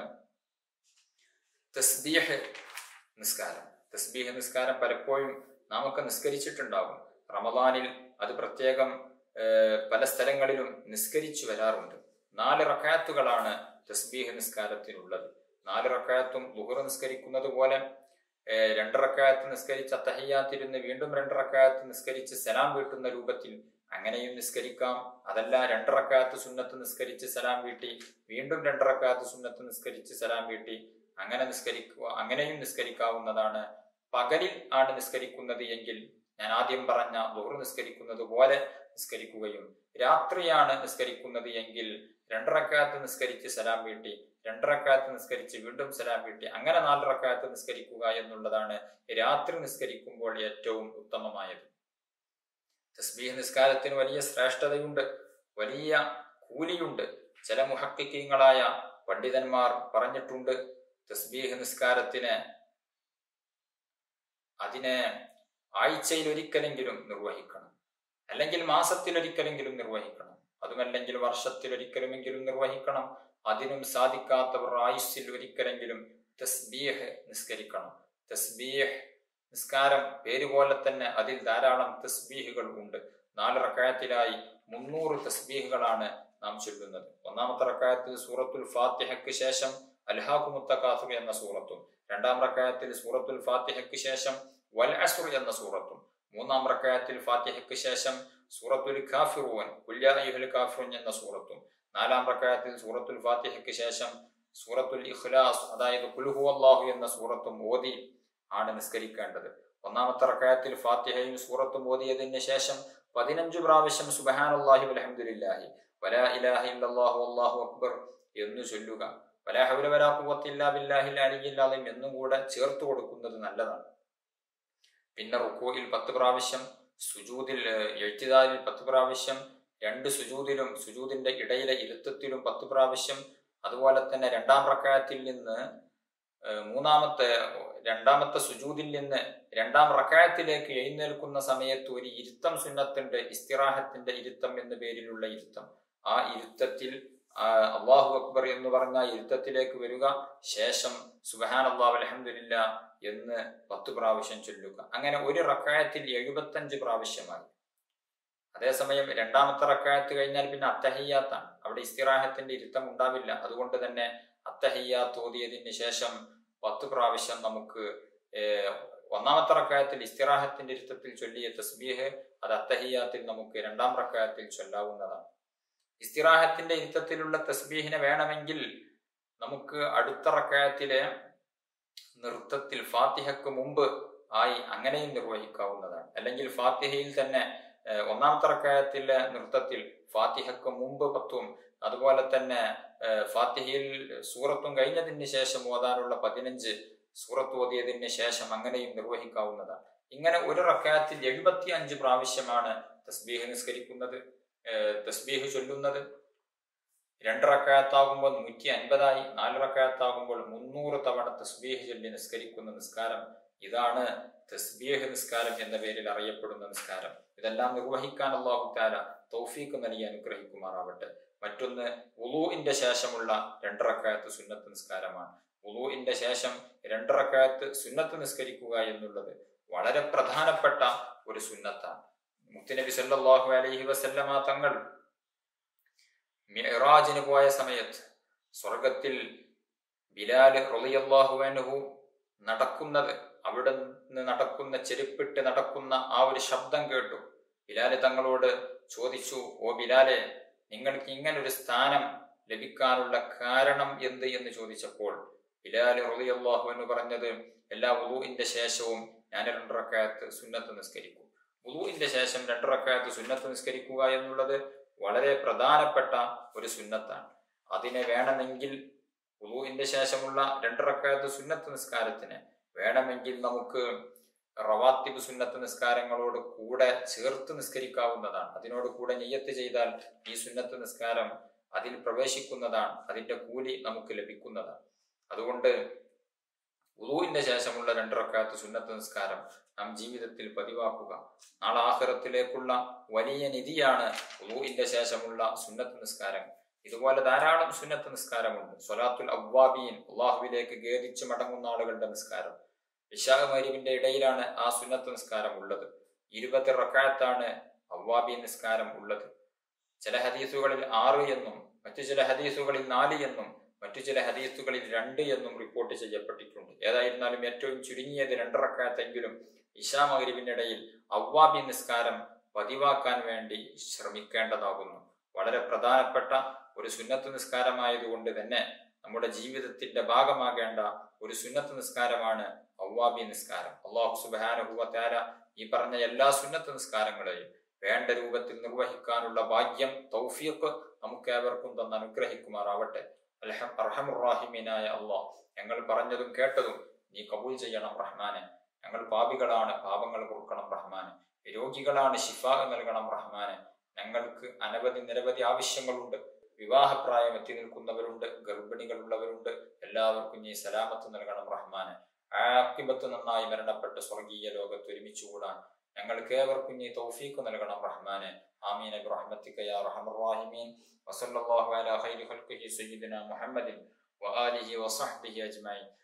തസ്ബീഹ് നിസ്കാരം തസ്ബീഹ് നിസ്കാരം പലപ്പോഴും നാമൊക്കെ നിസ്കരിച്ചിട്ടുണ്ടാകും റമദാനിൽ അത് പ്രത്യേകം പല സ്ഥലങ്ങളിലും നിസ്കരിച്ചു വരാറുണ്ട് നാല് റക്കാത്തുകളാണ് തസ്ബീഹ് നിസ്കാരത്തിനുള്ളത് നാല് റക്കാത്തും ലുഹർ നിസ്കരിക്കുന്നത് പോലെ രണ്ട് റക്കാത്ത് നിസ്കരിച്ച് അത്തഹയ്യാത്തിരുന്ന് വീണ്ടും രണ്ട് റക്കാത്ത് നിസ്കരിച്ച് സലാം വീട്ടുന്ന രൂപത്തിൽ അങ്ങനെയും നിസ്കരിക്കാം അതല്ല രണ്ടറക്കാത്ത് സുന്നത്ത് നിസ്കരിച്ച് സലാം വീട്ടി വീണ്ടും രണ്ടറക്കാത്ത് സുന്നത്ത് നിസ്കരിച്ച് സലാം വീട്ടി അങ്ങനെ നിസ്കരിക്കുക അങ്ങനെയും നിസ്കരിക്കാവുന്നതാണ് പകലിൽ ആണ് നിസ്കരിക്കുന്നത് എങ്കിൽ ഞാൻ ആദ്യം പറഞ്ഞ ദുഹർ നിസ്കരിക്കുന്നത് പോലെ നിസ്കരിക്കുകയും രാത്രിയാണ് നിസ്കരിക്കുന്നത് എങ്കിൽ രണ്ടറക്കാത്ത് നിസ്കരിച്ച് സലാം വീട്ടി രണ്ടറക്കാത്ത് നിസ്കരിച്ച് വീണ്ടും സലാം വീട്ടി അങ്ങനെ നാലറക്കാത്ത് നിസ്കരിക്കുക എന്നുള്ളതാണ് രാത്രി നിസ്കരിക്കുമ്പോൾ ഏറ്റവും ഉത്തമമായത് തസ്ബീഹ് നിസ്കാരത്തിന് വലിയ ശ്രേഷ്ഠതയുണ്ട് വലിയ കൂലിയുണ്ട് ചില മുഹക്കിക്കീങ്ങളായ പണ്ഡിതന്മാർ പറഞ്ഞിട്ടുണ്ട് തസ്ബീഹ് നിസ്കാരത്തിന് അതിനെ ആഴ്ചയിൽ ഒരിക്കലെങ്കിലും നിർവഹിക്കണം അല്ലെങ്കിൽ മാസത്തിൽ ഒരിക്കലെങ്കിലും നിർവഹിക്കണം അതുമല്ലെങ്കിൽ വർഷത്തിൽ ഒരിക്കലുമെങ്കിലും നിർവഹിക്കണം അതിനും സാധിക്കാത്തവർ ആയുസ്സിൽ ഒരിക്കലെങ്കിലും തസ്ബീഹ് നിസ്കരിക്കണം തസ്ബീഹ് നിസ്കാരം പേര് പോലെ തന്നെ അതിൽ ധാരാളം തസ്ബീഹുകൾ ഉണ്ട് നാല് റക്കായത്തിലായി മുന്നൂറ് തസ്ബീഹുകളാണ് നാം ചൊല്ലുന്നത് ഒന്നാമത്തെ റക്കായത്തിൽ സൂറത്തുൽ ഫാത്തിഹയ്ക്ക് ശേഷം അൽഹാഖു മുത്തക്കാസുർ എന്ന സൂറത്തും രണ്ടാം റക്കായത്തിൽ സൂറത്തുൽ ഫാത്തിഹയ്ക്ക് ശേഷം വൽ അസുർ എന്ന സൂറത്തും മൂന്നാം റക്കായത്തിൽ ഫാത്തിഹയ്ക്ക് ശേഷം സൂറത്തുൽ കാഫിറൂൻ കുല്യാഹുൽ കാഫിറുൻ എന്ന സൂറത്തും നാലാം റക്കായത്തിൽ സൂറത്തുൽ ഫാത്തിഹയ്ക്ക് ശേഷം സൂറത്തുൽ ഇഖ്ലാസ് അതായത് കുൽഹു അള്ളാഹു എന്ന സൂറത്തും ഓതി ആണ് നിസ്കരിക്കേണ്ടത് ഒന്നാമത്തെ റക്കായത്തിൽ ഫാത്തിഹയും സൂറത്തും ഓതിയതിന് ശേഷം പതിനഞ്ചു പ്രാവശ്യം സുബഹാനല്ലാഹി വലഹമുല്ലാഹി വലാ ഇലാഹ ഇല്ലല്ലാഹു അല്ലാഹു അക്ബർ എന്ന് ചൊല്ലുക വലാ ഹൗല വലാ ഖുവത്ത ഇല്ലാ ബില്ലാഹിൽ അലിയിൽ അലീം എന്നും കൂടെ ചേർത്ത് കൊടുക്കുന്നത് നല്ലതാണ് പിന്നെ റുക്കോയിൽ പത്ത് പ്രാവശ്യം സുജൂദിൽ എഴുത്തിദാലിൽ പത്ത് പ്രാവശ്യം രണ്ട് സുജൂദിലും സുജൂദിന്റെ ഇടയിലെ ഇരുത്തത്തിലും പത്ത് പ്രാവശ്യം അതുപോലെ തന്നെ രണ്ടാം റക്കായത്തിൽ നിന്ന് മൂന്നാമത്തെ രണ്ടാമത്തെ സുജൂദിൽ നിന്ന് രണ്ടാം റക്കായത്തിലേക്ക് എഴുന്നേൽക്കുന്ന സമയത്ത് ഒരു ഇരുത്തം സുന്നത്തുണ്ട് ഇസ്തിറാഹത്തിന്റെ ഇരുത്തം എന്ന പേരിലുള്ള ഇരുത്തം ആ ഇരുത്തത്തിൽ അള്ളാഹു അക്ബർ എന്ന് പറഞ്ഞ ഇരുത്തത്തിലേക്ക് വരിക ശേഷം സുബഹാൻ അള്ളാഹു അലഹമില്ല എന്ന് പത്ത് പ്രാവശ്യം ചൊല്ലുക അങ്ങനെ ഒരു റക്കായത്തിൽ എഴുപത്തഞ്ച് പ്രാവശ്യമായി അതേസമയം രണ്ടാമത്തെ റക്കായത്ത് കഴിഞ്ഞാൽ പിന്നെ അത്തഹയ്യാത്താണ് അവിടെ ഇസ്തിറാഹത്തിന്റെ ഇരുത്തം ഉണ്ടാവില്ല അതുകൊണ്ട് തന്നെ അത്തഹയ്യാത്ത് ഓതിയതിന് ശേഷം പത്ത് പ്രാവശ്യം നമുക്ക് ഒന്നാമത്തെ റക്കായത്തിൽ ഇസ്തിറാഹത്തിന്റെ ഇരുത്തത്തിൽ ചൊല്ലിയ തസ്ബീഹ് അത് അത്തഹയ്യാത്തിൽ നമുക്ക് രണ്ടാം റക്കായത്തിൽ ചൊല്ലാവുന്നതാണ് ഇസ്തിറാഹത്തിന്റെ ഇരുത്തത്തിലുള്ള തസ്ബീഹിനെ വേണമെങ്കിൽ നമുക്ക് അടുത്ത റക്കായത്തിലെ നൃത്തത്തിൽ ഫാത്തിഹക്ക് മുമ്പ് ആയി അങ്ങനെയും നിർവഹിക്കാവുന്നതാണ് അല്ലെങ്കിൽ ഫാത്തിഹയിൽ തന്നെ ഒന്നാമത്തെ റക്കായത്തിലെ നൃത്തത്തിൽ ഫാത്തിഹക്ക് മുമ്പ് പത്തും അതുപോലെ തന്നെ ഫാത്തിഹയിൽ സൂറത്തും കഴിഞ്ഞതിന് ശേഷം ഓതാനുള്ള പതിനഞ്ച് സൂറത്ത് ഓതിയതിന് ശേഷം അങ്ങനെയും നിർവഹിക്കാവുന്നതാണ് ഇങ്ങനെ ഒരു റക്കായത്തിൽ എഴുപത്തി അഞ്ച് പ്രാവശ്യമാണ് തസ്ബീഹ് നിസ്കരിക്കുന്നത് തസ്ബീഹ് ചൊല്ലുന്നത് രണ്ട് റക്കായത്താകുമ്പോൾ നൂറ്റി അൻപതായി നാല് റക്കായത്താകുമ്പോൾ മുന്നൂറ് തവണ തസ്ബീഹ് ചൊല്ലി നിസ്കരിക്കുന്ന നിസ്കാരം ഇതാണ് തസ്ബീഹ് നിസ്കാരം എന്ന പേരിൽ അറിയപ്പെടുന്ന നിസ്കാരം ഇതെല്ലാം നിർവഹിക്കാൻ അള്ളാഹു താല തൗഫീഖ് നൽകി അനുഗ്രഹിക്കുമാറാവട്ടെ മറ്റൊന്ന് ഉലൂഇന്റെ ശേഷമുള്ള രണ്ടറക്കായത്ത് സുന്നത്ത് നിസ്കാരമാണ് ഉലൂഇന്റെ ശേഷം രണ്ടറക്കായത്ത് സുന്നത്ത് നിസ്കരിക്കുക എന്നുള്ളത് വളരെ പ്രധാനപ്പെട്ട ഒരു സുന്നത്താണ് മുത്തുനബി സല്ലല്ലാഹു അലൈഹി വസല്ലമ തങ്ങൾ മിറാജിന് പോയ സമയത്ത് സ്വർഗത്തിൽ ബിലാൽ റളിയല്ലാഹു അൻഹു നടക്കുന്നത് അവിടെ നിന്ന് നടക്കുന്ന ചെരുപ്പിട്ട് നടക്കുന്ന ആ ഒരു ശബ്ദം കേട്ടു ബിലാല് തങ്ങളോട് ചോദിച്ചു ഓ ബിലാലെ നിങ്ങൾക്ക് ഇങ്ങനെ ഒരു സ്ഥാനം ലഭിക്കാനുള്ള കാരണം എന്ത് എന്ന് ചോദിച്ചപ്പോൾ ബിലാൽ റളിയല്ലാഹു എന്ന് പറഞ്ഞത് എല്ലാ ഉളുവിന്റെ ശേഷവും ഞാൻ രണ്ടറക്കായത്ത് സുന്നത്ത് നിസ്കരിക്കും ഉളുവിന്റെ ശേഷം രണ്ടറക്കായത്ത് സുന്നത്ത് നിസ്കരിക്കുക എന്നുള്ളത് വളരെ പ്രധാനപ്പെട്ട ഒരു സുന്നത്താണ് അതിനെ വേണമെങ്കിൽ ഉളുവിന്റെ ശേഷമുള്ള രണ്ടറക്കായത്ത് സുന്നത്ത് നിസ്കാരത്തിന് വേണമെങ്കിൽ നമുക്ക് റവാത്തിബ് സുന്നത്ത് നിസ്കാരങ്ങളോട് കൂടെ ചേർത്ത് നിസ്കരിക്കാവുന്നതാണ് അതിനോട് കൂടെ നെയ്യത്ത് ചെയ്താൽ ഈ സുന്നത്ത് നിസ്കാരം അതിൽ പ്രവേശിക്കുന്നതാണ് അതിന്റെ കൂലി നമുക്ക് ലഭിക്കുന്നതാണ് അതുകൊണ്ട് ഉളുവിന്റെ ശേഷമുള്ള രണ്ടിറക്കാത്ത സുന്നത്ത് നിസ്കാരം നാം ജീവിതത്തിൽ പതിവാക്കുക നാളെ ആഹ്റത്തിലേക്കുള്ള വലിയ നിധിയാണ് ഉളുവിന്റെ ശേഷമുള്ള സുന്നത്ത് നിസ്കാരം ഇതുപോലെ ധാരാളം സുന്നത്ത് നിസ്കാരമുണ്ട് സൊലാത്തുൽ അവ്വാബീൻ അള്ളാഹുവിലേക്ക് ഖേദിച്ച് മടങ്ങുന്ന ആളുകളുടെ നിസ്കാരം ഇഷാഹ് ഇടയിലാണ് ആ സുന്നത്ത് നിസ്കാരം ഉള്ളത് ഇരുപത് റക്കായത്താണ് അവ്വാബി നിസ്കാരം ഉള്ളത് ചില ഹദീസുകളിൽ ആറ് എന്നും മറ്റു ചില ഹദീസുകളിൽ നാല് എന്നും മറ്റു ചില ഹദീസുകളിൽ രണ്ട് എന്നും റിപ്പോർട്ട് ചെയ്യപ്പെട്ടിട്ടുണ്ട് ഏതായിരുന്നാലും ഏറ്റവും ചുരുങ്ങിയത് രണ്ടറക്കായത്തെങ്കിലും ഇഷാ മകരിവിനിടയിൽ അവ്വാബി നിസ്കാരം പതിവാക്കാൻ വേണ്ടി ശ്രമിക്കേണ്ടതാകുന്നു വളരെ പ്രധാനപ്പെട്ട ഒരു സുന്നത്ത് നിസ്കാരമായതുകൊണ്ട് തന്നെ നമ്മുടെ ജീവിതത്തിന്റെ ഭാഗമാകേണ്ട ഒരു സുന്നത്ത് നിസ്കാരമാണ് അവ്വാബി നിസ്കാരം അള്ളാഹു സുബാനുഭവത്താര ഈ പറഞ്ഞ എല്ലാ സുന്നത്ത് നിസ്കാരങ്ങളെയും വേണ്ട രൂപത്തിൽ നിർവഹിക്കാനുള്ള ഭാഗ്യം തൗഫീഖ് നമുക്ക് ഏവർക്കും തന്ന് അനുഗ്രഹിക്കുമാറാവട്ടെ അൽഹം അർഹമുറാഹിമീനായ അള്ളാഹ് ഞങ്ങൾ പറഞ്ഞതും കേട്ടതും നീ കബൂൽ ചെയ്യണം റഹ്മാനെ ഞങ്ങൾ പാപികളാണ് പാപങ്ങൾ കൊടുക്കണം റഹ്മാനെ രോഗികളാണ് ശിഫ നൽകണം റഹ്മാനെ ഞങ്ങൾക്ക് അനവധി നിരവധി ആവശ്യങ്ങളുണ്ട് വിവാഹപ്രായം എത്തി നിൽക്കുന്നവരുണ്ട് ഗർഭിണികളുള്ളവരുണ്ട് എല്ലാവർക്കും നീ സലാമത്ത് നൽകണം റഹ്മാനെ ആക്കിബത്ത് നന്നായി മരണപ്പെട്ട് സ്വർഗീയ ലോകത്ത് ഒരുമിച്ചുകൂടാൻ ഞങ്ങൾക്ക് ഏവർക്കും നീ തൗഫീഖ് നൽകണം റഹ്മാനെ ആമീൻ برحمتك يا ارحم الراحمين وصلى الله على خير خلقه سيدنا محمد وآله وصحبه أجمعين